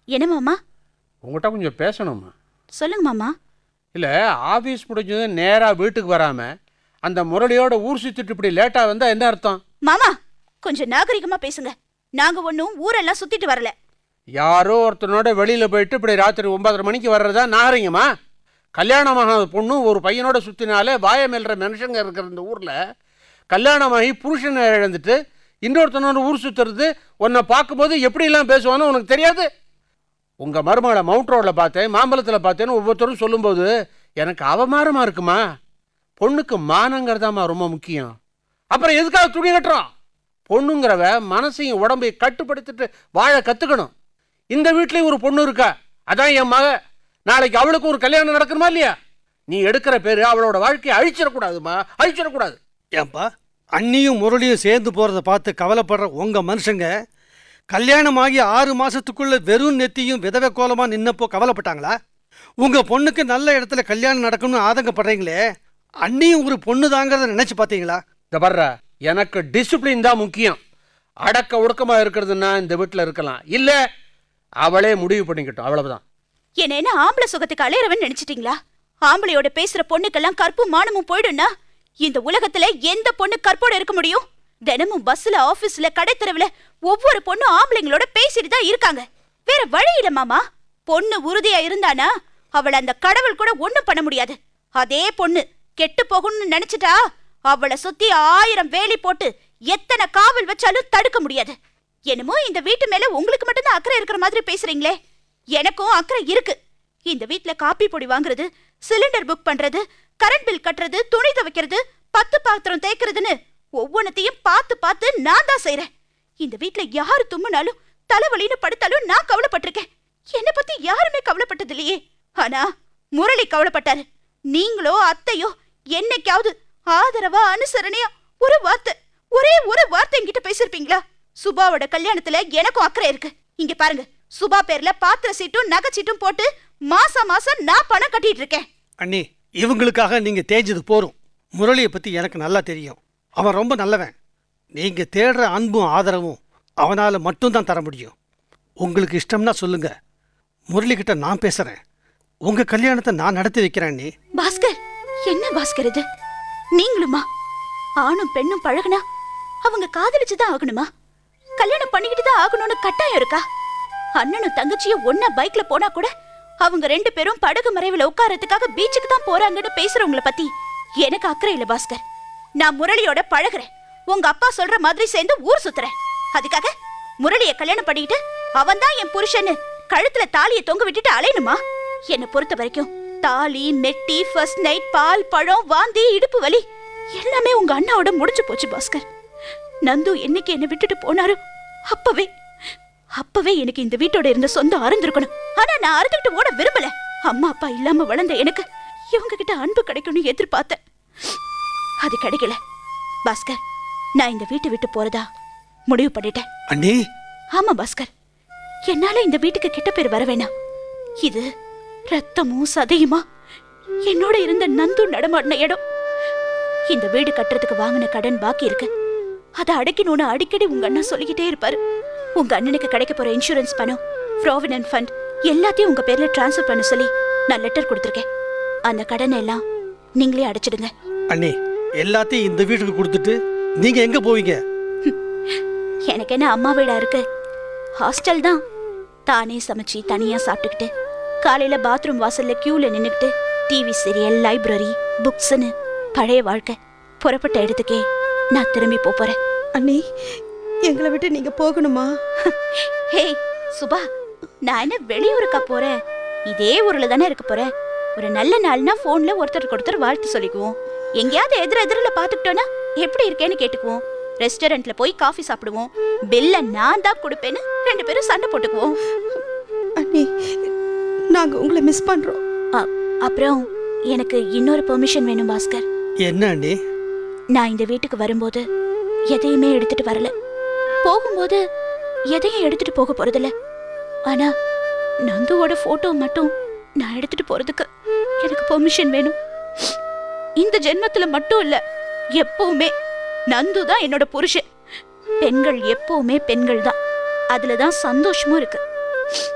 என்ன மாமா உங்கள்கிட்ட கொஞ்சம் பேசணுமா சொல்லுங்க மாமா இல்லை ஆஃபீஸ் முடிஞ்சதும் நேராக வீட்டுக்கு வராமல் அந்த முரளியோட ஊர் சுற்றிட்டு இப்படி லேட்டாக வந்தால் என்ன அர்த்தம் மாமா கொஞ்சம் நாகரிகமா பேசுங்க நாங்க ஒன்னும் ஊரெல்லாம் சுத்திட்டு வரல யாரோ ஒருத்தனோட வெளியில் போயிட்டு இப்படி ராத்திரி ஒன்பதரை மணிக்கு வர்றதா நாகரிகமா கல்யாணமாகாத பொண்ணு ஒரு பையனோட சுற்றினாலே வாய மேல்ற மனுஷங்க இருக்கிற இந்த ஊரில் கல்யாணமாகி புருஷனை இழந்துட்டு இன்னொருத்தனோட ஊர் சுற்றுறது உன்னை பார்க்கும்போது எப்படிலாம் பேசுவான்னு உனக்கு தெரியாது உங்கள் மருமகளை மவுண்ட் ரோடில் பார்த்தேன் மாம்பழத்தில் பார்த்தேன்னு ஒவ்வொருத்தரும் சொல்லும்போது எனக்கு அவமானமாக இருக்குமா பொண்ணுக்கு மானங்கிறதாம்மா ரொம்ப முக்கியம் அப்புறம் எதுக்காக துணி கட்டுறோம் பொண்ணுங்கிறவ மனசையும் உடம்பையும் கட்டுப்படுத்திட்டு வாழ கற்றுக்கணும் இந்த வீட்லேயும் ஒரு பொண்ணு இருக்கா அதான் என் மக நாளைக்கு அவளுக்கு ஒரு கல்யாணம் நடக்கணுமா இல்லையா நீ எடுக்கிற பேர் அவளோட வாழ்க்கையை அழிச்சிடக்கூடாதுமா அழிச்சிடக்கூடாது ஏன்பா அண்ணியும் முரளியும் சேர்ந்து போகிறத பார்த்து கவலைப்படுற உங்கள் மனுஷங்க கல்யாணமாகி ஆறு மாதத்துக்குள்ள வெறும் நெத்தியும் விதவை கோலமாக நின்னப்போ கவலைப்பட்டாங்களா உங்கள் பொண்ணுக்கு நல்ல இடத்துல கல்யாணம் நடக்கணும்னு ஆதங்கப்படுறீங்களே அண்ணியும் ஒரு பொண்ணு தாங்கிறத நினச்சி பார்த்தீங்களா இந்த பர்ற எனக்கு டிசிப்ளின் தான் முக்கியம் அடக்க ஒடுக்கமாக இருக்கிறதுன்னா இந்த வீட்டில் இருக்கலாம் இல்லை அவளே முடிவு பண்ணிக்கட்டும் அவ்வளவுதான் என்ன என்ன ஆம்பளை சுகத்துக்கு அலையறவன் நினைச்சிட்டீங்களா ஆம்பளையோட பேசுற பொண்ணுக்கெல்லாம் கற்பும் மானமும் போயிடும்னா இந்த உலகத்துல எந்த பொண்ணு கற்போட இருக்க முடியும் தினமும் பஸ்ல ஆபீஸ்ல கடைத்தெருவுல ஒவ்வொரு பொண்ணும் ஆம்பளைங்களோட பேசிட்டு தான் இருக்காங்க வேற வழி இல்ல மாமா பொண்ணு உறுதியா இருந்தானா அவளை அந்த கடவுள் கூட ஒண்ணும் பண்ண முடியாது அதே பொண்ணு கெட்டு போகணும்னு நினைச்சிட்டா அவளை சுத்தி ஆயிரம் வேலி போட்டு எத்தனை காவல் வச்சாலும் தடுக்க முடியாது என்னமோ இந்த வீட்டு மேல உங்களுக்கு மட்டும்தான் அக்கறை இருக்கிற மாதிரி பேசுறீங்களே எனக்கும் அக்கறை இருக்கு இந்த வீட்ல காப்பி பொடி வாங்குறது சிலிண்டர் புக் பண்றது கரண்ட் பில் கட்டுறது துணி துவைக்கிறது பத்து பாத்திரம் தேய்க்கிறதுன்னு ஒவ்வொன்னத்தையும் பார்த்து பார்த்து நான் தான் செய்றேன் இந்த வீட்ல யாரு தும்முனாலும் தலைவலின்னு படுத்தாலும் நான் கவலைப்பட்டிருக்கேன் என்னை பத்தி யாருமே கவலைப்பட்டது இல்லையே ஆனா முரளி கவலைப்பட்டாரு நீங்களோ அத்தையோ என்னைக்காவது ஆதரவா அனுசரணையா ஒரு வார்த்தை ஒரே ஒரு வார்த்தை என்கிட்ட பேசிருப்பீங்களா சுபாவோட கல்யாணத்துல எனக்கும் அக்கறை இருக்கு இங்க பாருங்க சுபா பேர்ல பாத்திர சீட்டும் நகை சீட்டும் போட்டு மாசம் மாசம் நான் பணம் கட்டிட்டு இருக்கேன் அண்ணி இவங்களுக்காக நீங்கள் தேஞ்சது போரும் முரளியை பற்றி எனக்கு நல்லா தெரியும் அவன் ரொம்ப நல்லவன் நீங்கள் தேடுற அன்பும் ஆதரவும் அவனால் மட்டும்தான் தர முடியும் உங்களுக்கு இஷ்டம்னா சொல்லுங்க முரளிக்கிட்ட நான் பேசுகிறேன் உங்கள் கல்யாணத்தை நான் நடத்தி வைக்கிறேன் அண்ணி பாஸ்கர் என்ன பாஸ்கர் இது நீங்களுமா ஆணும் பெண்ணும் பழகுனா அவங்க காதலிச்சுதான் ஆகணுமா கல்யாணம் பண்ணிக்கிட்டு தான் ஆகணும்னு கட்டாயம் இருக்கா அண்ணனும் தங்கச்சியும் ஒன்னா பைக்ல போனா கூட அவங்க ரெண்டு பேரும் படகு மறைவுல உட்காரத்துக்காக பீச்சுக்கு தான் போறாங்கன்னு பேசுறவங்கள பத்தி எனக்கு அக்கறை இல்ல பாஸ்கர் நான் முரளியோட பழகுறேன் உங்க அப்பா சொல்ற மாதிரி சேர்ந்து ஊர் சுத்துறேன் அதுக்காக முரளிய கல்யாணம் பண்ணிக்கிட்டு அவன் தான் என் புருஷன்னு கழுத்துல தாலியை தொங்க விட்டுட்டு அலையணுமா என்னை பொறுத்த வரைக்கும் தாலி மெட்டி ஃபர்ஸ்ட் நைட் பால் பழம் வாந்தி இடுப்பு வலி எல்லாமே உங்க அண்ணாவோட முடிஞ்சு போச்சு பாஸ்கர் நந்து என்னைக்கு என்னை விட்டுட்டு போனாரோ அப்பவே அப்பவே எனக்கு இந்த வீட்டோட இருந்த சொந்தம் அறந்திருக்கணும் ஆனா நான் அறுத்துக்கிட்டு ஓட விரும்பல அம்மா அப்பா இல்லாம வளர்ந்த எனக்கு இவங்க கிட்ட அன்பு கிடைக்கும்னு எதிர்பார்த்தேன் அது கிடைக்கல பாஸ்கர் நான் இந்த வீட்டை விட்டு போறதா முடிவு பண்ணிட்டேன் அண்ணி ஆமா பாஸ்கர் என்னால இந்த வீட்டுக்கு கெட்ட பேர் வர வேணாம் இது ரத்தமும் சதையுமா என்னோட இருந்த நந்து நடமாடின இடம் இந்த வீடு கட்டுறதுக்கு வாங்கின கடன் பாக்கி இருக்கு அதை அடைக்கணும்னு அடிக்கடி உங்க அண்ணன் சொல்லிக்கிட்டே இருப்பாரு உங்க அண்ணனுக்கு கிடைக்க போற இன்சூரன்ஸ் பணம் ப்ராவிடன்ட் ஃபண்ட் எல்லாத்தையும் உங்க பேர்ல டிரான்ஸ்ஃபர் பண்ண சொல்லி நான் லெட்டர் கொடுத்துருக்கேன் அந்த கடனை எல்லாம் நீங்களே அடைச்சிடுங்க அண்ணி எல்லாத்தையும் இந்த வீட்டுக்கு கொடுத்துட்டு நீங்கள் எங்கே போவீங்க எனக்கு என்ன அம்மா வீடா இருக்கு ஹாஸ்டல் தான் தானே சமைச்சு தனியா சாப்பிட்டுக்கிட்டு காலையில பாத்ரூம் வாசல்ல கியூல நின்னுக்கிட்டு டிவி சீரியல் லைப்ரரி புக்ஸ்னு பழைய வாழ்க்கை புறப்பட்ட இடத்துக்கே நான் திரும்பி போப் போறேன் அண்ணி எங்களை விட்டு நீங்க போகணுமா ஹேய் சுபா நான் என்ன வெளியூருக்கா போறேன் இதே ஊர்ல தானே இருக்க போறேன் ஒரு நல்ல நாள்னா போன்ல ஒருத்தருக்கு ஒருத்தர் வாழ்த்து சொல்லிக்குவோம் எங்கேயாவது எதிர எதிரில பாத்துக்கிட்டோன்னா எப்படி இருக்கேன்னு கேட்டுக்குவோம் ரெஸ்டாரண்ட்ல போய் காஃபி சாப்பிடுவோம் பில்ல நான் தான் கொடுப்பேன்னு ரெண்டு பேரும் சண்டை போட்டுக்குவோம் அண்ணி நாங்க உங்களை மிஸ் பண்றோம் அ- அப்புறம் எனக்கு இன்னொரு பெர்மிஷன் வேணும் பாஸ்கர் என்ன அண்ணி நான் இந்த வீட்டுக்கு வரும்போது எதையுமே எடுத்துட்டு வரல போகும்போது எதையும் எடுத்துட்டு போக போறதில்ல ஆனா நந்துவோட போட்டோ மட்டும் நான் எடுத்துட்டு போறதுக்கு எனக்கு பெர்மிஷன் வேணும் இந்த ஜென்மத்துல மட்டும் இல்ல எப்பவுமே நந்து தான் என்னோட புருஷன் பெண்கள் எப்பவுமே பெண்கள் தான் அதுல தான் சந்தோஷமும் இருக்கு